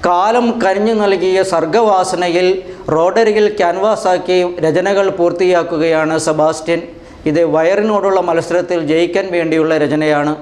കാലം കനിഞ്ഞു നൽകിയ സർഗവാസനയിൽ റോഡരികിൽ ക്യാൻവാസാക്കി രചനകൾ പൂർത്തിയാക്കുകയാണ് സെബാസ്റ്റ്യൻ ഇത് വയറിനോടുള്ള മത്സരത്തിൽ ജയിക്കാൻ വേണ്ടിയുള്ള രചനയാണ്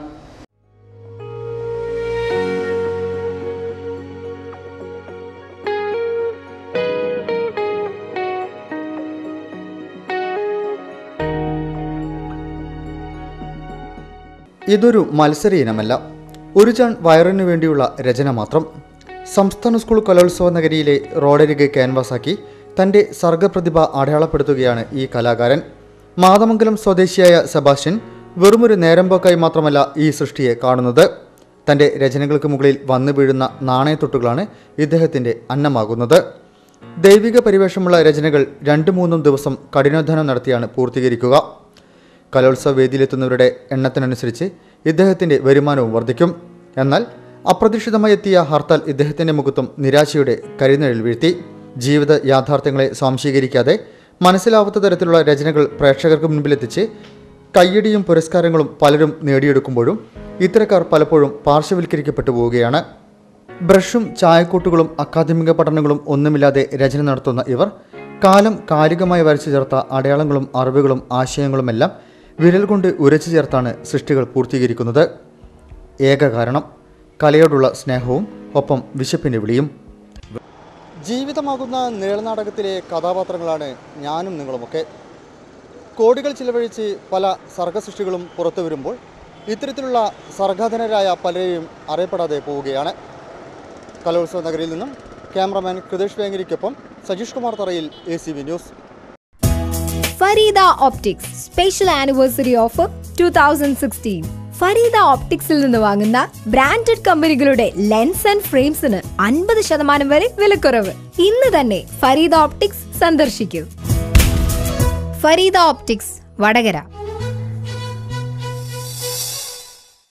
ഇതൊരു മത്സര ഇനമല്ല ഒരു ചാൺ വയറിനു വേണ്ടിയുള്ള രചന മാത്രം സംസ്ഥാന സ്കൂൾ കലോത്സവ നഗരിയിലെ റോഡരികെ ക്യാൻവാസാക്കി തൻ്റെ സർഗപ്രതിഭ അടയാളപ്പെടുത്തുകയാണ് ഈ കലാകാരൻ മാതമംഗലം സ്വദേശിയായ സെബാസ്റ്റ്യൻ വെറുമൊരു നേരമ്പോക്കായി മാത്രമല്ല ഈ സൃഷ്ടിയെ കാണുന്നത് തൻ്റെ രചനകൾക്ക് മുകളിൽ വന്നു വീഴുന്ന നാണയത്തൊട്ടുകളാണ് ഇദ്ദേഹത്തിൻ്റെ അന്നമാകുന്നത് ദൈവിക പരിവേഷമുള്ള രചനകൾ രണ്ടു മൂന്നും ദിവസം കഠിനാധ്വാനം നടത്തിയാണ് പൂർത്തീകരിക്കുക കലോത്സവ വേദിയിലെത്തുന്നവരുടെ എണ്ണത്തിനനുസരിച്ച് ഇദ്ദേഹത്തിൻ്റെ വരുമാനവും വർദ്ധിക്കും എന്നാൽ അപ്രതീക്ഷിതമായി എത്തിയ ഹർത്താൽ ഇദ്ദേഹത്തിൻ്റെ മുഖത്തും നിരാശയുടെ കരിനിഴൽ വീഴ്ത്തി ജീവിത യാഥാർത്ഥ്യങ്ങളെ സ്വാംശീകരിക്കാതെ മനസ്സിലാവാത്ത തരത്തിലുള്ള രചനകൾ പ്രേക്ഷകർക്ക് മുൻപിലെത്തിച്ച് കയ്യടിയും പുരസ്കാരങ്ങളും പലരും നേടിയെടുക്കുമ്പോഴും ഇത്തരക്കാർ പലപ്പോഴും പാർശ്വവൽക്കരിക്കപ്പെട്ടു പോവുകയാണ് ബ്രഷും ചായക്കൂട്ടുകളും അക്കാദമിക പഠനങ്ങളും ഒന്നുമില്ലാതെ രചന നടത്തുന്ന ഇവർ കാലം കാലികമായി വരച്ചു ചേർത്ത അടയാളങ്ങളും അറിവുകളും ആശയങ്ങളുമെല്ലാം വിരൽ കൊണ്ട് ഉരച്ചു ചേർത്താണ് സൃഷ്ടികൾ പൂർത്തീകരിക്കുന്നത് ഏക കാരണം കലയോടുള്ള സ്നേഹവും ഒപ്പം വിശപ്പിൻ്റെ വിളിയും ജീവിതമാകുന്ന നീളനാടകത്തിലെ കഥാപാത്രങ്ങളാണ് ഞാനും നിങ്ങളുമൊക്കെ കോടികൾ ചിലവഴിച്ച് പല സർഗസൃഷ്ടികളും പുറത്തു വരുമ്പോൾ ഇത്തരത്തിലുള്ള സർഗാധനരായ പലരെയും അറിയപ്പെടാതെ പോവുകയാണ് കലോത്സവ നഗരിയിൽ നിന്നും ക്യാമറമാൻ കൃതേഷ് വേങ്ങരിക്കൊപ്പം Sajeesh Kumar Tharayil A C V news Fareeda optics special anniversary offer two thousand sixteen Fareeda ഓപ്റ്റിക്സിൽ നിന്ന് വാങ്ങുന്ന ബ്രാൻഡഡ് കമ്പനികളുടെ ലെൻസ് ആൻഡ് ഫ്രെയിംസിന് അൻപത് ശതമാനം വരെ വിലക്കുറവ് ഇന്ന് തന്നെ ഫരീദ ഓപ്റ്റിക്സ് സന്ദർശിക്കൂ ഫരീദ ഓപ്റ്റിക്സ് വടകര